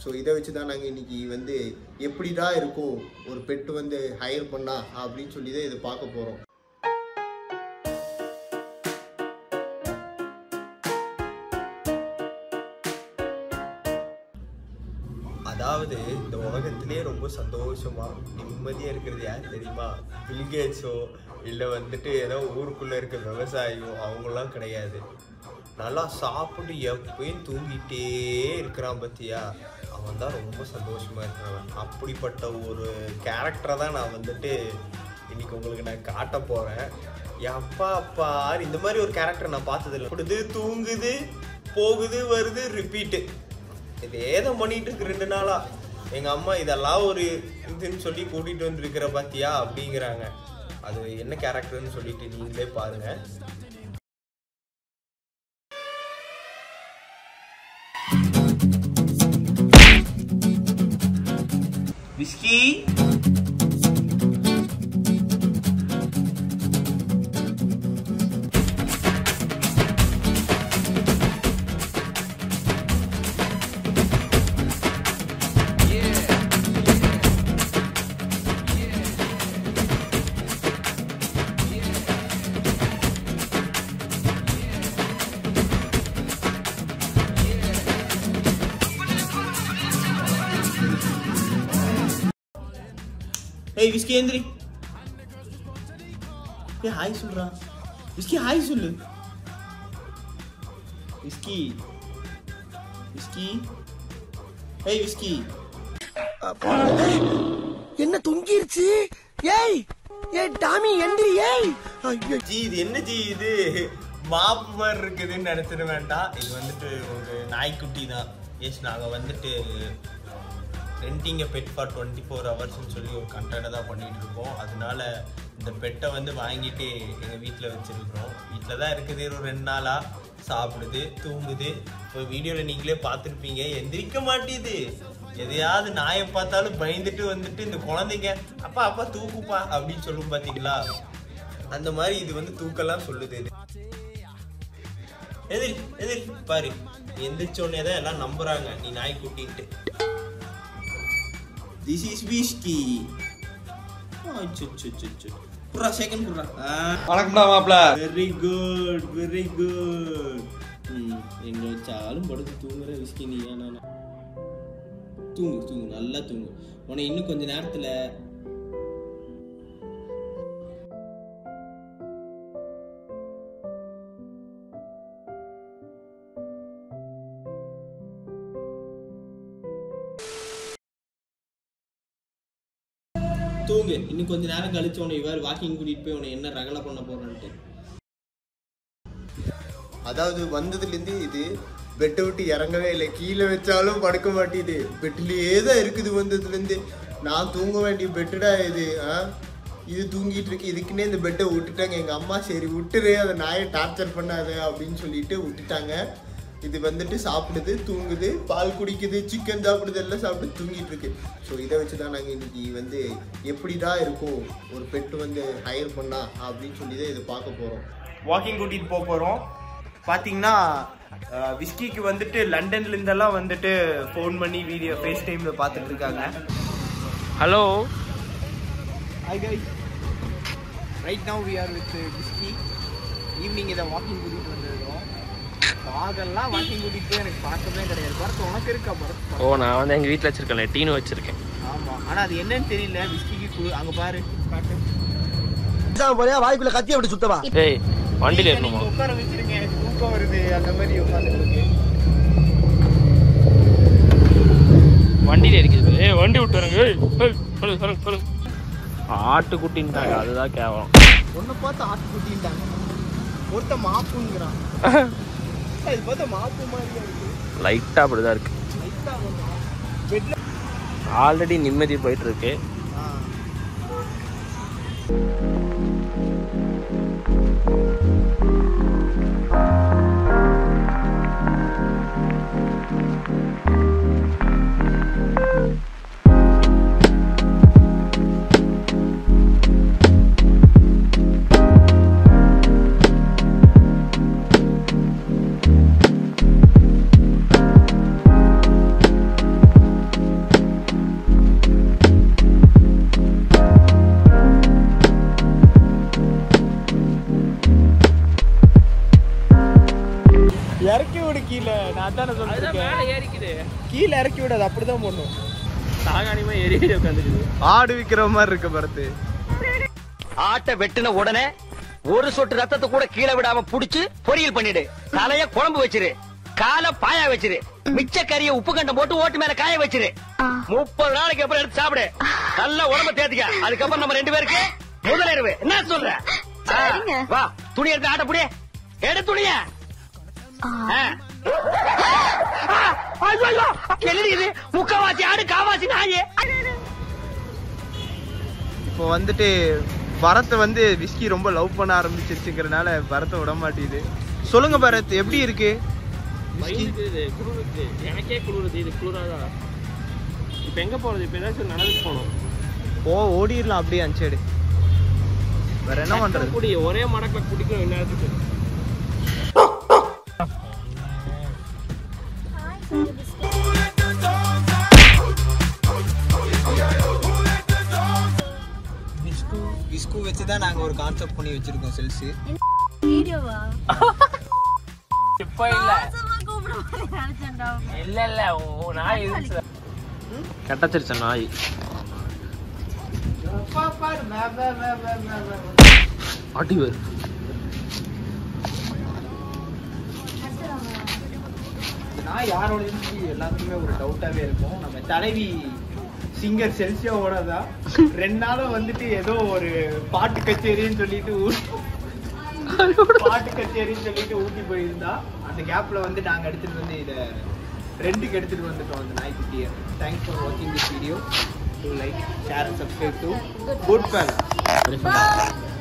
So இதை வச்சு தான் நாங்கள் இன்னைக்கு வந்து எப்படிடா இருக்கும் ஒரு பெட்டு வந்து ஹையர் பண்ணா அப்படின்னு சொல்லி தான் இதை பார்க்க போகிறோம் அதாவது இந்த உலகத்திலே ரொம்ப சந்தோஷமா நிம்மதியா இருக்கிறது யார் தெரியுமா பில்கேட்ஸோ இல்லை வந்துட்டு ஏதோ ஊருக்குள்ள இருக்க விவசாயியோ அவங்களாம் கிடையாது நல்லா சாப்பிட்டு எப்பயும் தூங்கிட்டே இருக்கிறான் பத்தியா அவன் தான் ரொம்ப சந்தோஷமா இருக்கிறவன் அப்படிப்பட்ட ஒரு கேரக்டரை தான் நான் வந்துட்டு இன்னைக்கு உங்களுக்கு நான் காட்ட போறேன் என் அப்பா அப்பா இந்த மாதிரி ஒரு கேரக்டர் நான் பார்த்ததில்லை கொடுது தூங்குது போகுது வருது ரிப்பீட்டு இதே தான் பண்ணிட்டு இருக்கு ரெண்டு நாளா எங்க அம்மா இதெல்லாம் ஒரு இதுன்னு சொல்லி கூட்டிட்டு வந்திருக்கிற பாத்தியா அப்படிங்கிறாங்க அது என்ன கேரக்டர்னு சொல்லிட்டு நீங்களே பாருங்க விஸ்கி ஏய் விஸ்கி எந்திரி ஏய் ஹாய் சொல்றா விஸ்கி ஹாய் சொல்லு விஸ்கி விஸ்கி ஏய் விஸ்கி என்ன தொங்கிருச்சு ஏய் ஏய் டாமி எந்திரி ஏய் ஐயோ ஜி இது என்ன ஜி இது மாப்பு மாதிரி இருக்குதுன்னு நினைச்சிட வேண்டாம் இது வந்துட்டு ஒரு நாய்க்குட்டி தான் எஸ் நாங்கள் வந்துட்டு renting bed for twenty four ஹவர்ஸ்னு சொல்லி ஒரு கண்டென்ட்டை தான் பண்ணிட்டு இருக்கோம் அதனால இந்த பெட்டை வந்து வாங்கிட்டு எங்கள் வீட்டில் வச்சிருக்கிறோம் வீட்டில் தான் இருக்குது ஒரு ரெண்டு நாளாக சாப்பிடுது தூங்குது இப்போ வீடியோவில் நீங்களே பார்த்துருப்பீங்க எந்திரிக்க மாட்டேது எதையாவது நாயை பார்த்தாலும் பயந்துட்டு வந்துட்டு இந்த குழந்தைங்க அப்பா அப்பா தூக்குப்பா அப்படின்னு சொல்லும் பார்த்தீங்களா அந்த மாதிரி இது வந்து தூக்கலாம் சொல்லுது இது எதிரி எதிரி பாரு எந்திரிச்ச உடனே தான் எல்லாம் நம்புறாங்க நீ நாய் கூட்டிட்டு திஸ் இஸ் விஸ்கி புறா செகண்ட் புறா வணக்கம்டா மாப்ள வெரி குட் வெரி குட் எங்க வச்சாலும் படுத்து தூங்குற விஸ்கி நீ ஏன்னா தூங்கு தூங்கு நல்லா தூங்கு உன்னை இன்னும் கொஞ்ச நேரத்துல தூங்கு இன்னும் கொஞ்ச நேரம் கழிச்சு உன்னை இவர் வாக்கிங் கூட்டிட்டு போய் உன்னை என்ன ரகலை பண்ண போறான்ட்டு அதாவது வந்ததுலேருந்து இது பெட்டை விட்டு இறங்கவே இல்லை கீழே வச்சாலும் படுக்க மாட்டேது பெட்டிலேயே தான் இருக்குது வந்ததுலேருந்து நான் தூங்க வேண்டிய பெட்டுடா இது ஆ இது தூங்கிட்டு இருக்கு இதுக்குன்னே இந்த பெட்டை விட்டுட்டாங்க எங்கள் அம்மா சரி விட்டுரு அதை நாயை டார்ச்சர் பண்ணாத அப்படின்னு சொல்லிட்டு விட்டுட்டாங்க இது வந்துட்டு சாப்பிடுது தூங்குது பால் குடிக்குது சிக்கன் சாப்பிடுது எல்லாம் சாப்பிட்டு தூங்கிட்டு இருக்கு ஸோ இதை வச்சு தான் நாங்கள் இன்னைக்கு வந்து எப்படி தான் இருக்கும் ஒரு பெட்டு வந்து ஹையர் பண்ணா அப்படின்னு சொல்லி தான் இதை பார்க்க போகிறோம் வாக்கிங் கூட்டிட்டு போக போறோம் பாத்தீங்கன்னா அஹ், விஸ்கிக்கு வந்துட்டு லண்டன்ல இருந்தெல்லாம் வந்துட்டு ஃபோன் பண்ணி வீடியோ ஃபேஸ் டைம்ல பார்த்துட்டு இருக்காங்க hello hi guy right now we are with Whisky evening இதை வாக்கிங் கூட்டிட்டு வந்திருக்கோம் டாகெல்லாம் வாக்கிங் கூட்டிட்டு போய் எனக்கு பார்த்ததே கிடையாது பரத்து உனக்கு இருக்கா பரத் ஓ நான் வந்து எங்கள் வீட்டில் வச்சிருக்கேன்ல டீனு வச்சிருக்கேன் ஆமா ஆனா அது என்னன்னு தெரியல விஸ்கிக்கு கு- அங்க பாரு காட்டு போறியா வாய்க்குள்ள கத்தி அப்படி சுத்தவா ஏய் வண்டியில் நீங்க இருக்கணுமா உட்கார வச்சிருக்கேன் தூக்கம் வருது அந்த மாதிரி உட்காந்துட்டு இருக்கு வண்டியில் இருக்குது ஏய் வண்டி விட்டு வரங்க ஏய் ஏய், சொல்லு சொல்லு சொல்லு ஆட்டுக்குட்டின்ட்டாங்க அதுதான் கேவலம் ஒன்றை பார்த்து ஆட்டு குட்டின்ட்டாங்க ஒருத்த மாப்புங்கிறான் இது பார்த்தா மாப்பு மாதிரியா இருக்கு லைட்டாக அப்படி தான் இருக்குது லைட்டா கொஞ்சம் பெட்ல ஆல்ரெடி நிம்மதி போயிட்டு இருக்கு கீழே இறக்கி விடாது அப்படிதான் பண்ணும் சாகாணிமா ஏறி ஏறி உட்காந்துக்குது ஆடு விக்கிற மாதிரி இருக்கு பரத்து ஆட்டை வெட்டின உடனே ஒரு சொட்டு ரத்தத்தை கூட கீழே விடாம புடிச்சு பொரியல் பண்ணிடு தலைய குழம்பு வச்சிரு காலை பாயா வச்சிரு மிச்ச கறிய உப்பு கண்டம் போட்டு ஓட்டு மேல காய வச்சிரு முப்பது நாளைக்கு அப்புறம் எடுத்து சாப்பிடு நல்ல உடம்ப தேத்திக்க அதுக்கப்புறம் நம்ம ரெண்டு பேருக்கு முதலிரவு என்ன சொல்ற ஆ, சரிங்க. வா துணி எடுத்து ஆட்ட புடி எடு துணிய ஆ. ஆ, ஐயோ, ஐயோ, என்னடி இது முக்காவாசி ஆடு காவாசி நாயே இப்போ வந்துட்டு பரத்தை வந்து விஸ்கி ரொம்ப லவ் பண்ண ஆரம்பிச்சிருச்சுங்கிறனால பரத்தை விட மாட்டேங்குது சொல்லுங்க பரத் எப்படி இருக்கு பயந்துக்குது குளிருது எனக்கே குளிருது இது குளிராதா இப்போ எங்க போறது இப்போ ஏதாச்சும் நடந்துட்டு போகணும் ஓ ஓடிடலாம் அப்படியே அஞ்சேடு வேற என்ன பண்றது குடி ஒரே மடக்கில் குடிக்கும் இந்நேரத்துக்கு விஸ்கு விஸ்கு வச்சு தான் நாங்கள் ஒரு கான்செப்ட் பண்ணி வச்சிருக்கோம் செல்ஸ் வீடியோவா இப்போ இல்ல சும்மா கூப்பிட மாதிரி நினைச்சேன்டா இல்ல இல்ல ஓ நாய் இருந்துச்சு கெட்டச்சிருச்ச நாய் அடி வரு நான் யாரோட எல்லாத்துக்குமே ஒரு டவுட்டாவே இருக்கும் நம்ம தலைவி சிங்கர் செல்சியாவோட தான் ரெண்டு நாளும் வந்துட்டு ஏதோ ஒரு பாட்டு கச்சேரின்னு சொல்லிட்டு ஊ- பாட்டு கச்சேரின்னு சொல்லிட்டு ஊட்டி போயிருந்தா அந்த கேப்ல வந்து நாங்க எடுத்துட்டு வந்து இத ரெண்டுக்கு எடுத்துட்டு வந்துட்டோம் அந்த நாய்க்குட்டியை தேங்க்ஸ் ஃபார் வாட்சிங் this video do like share subscribe to good fan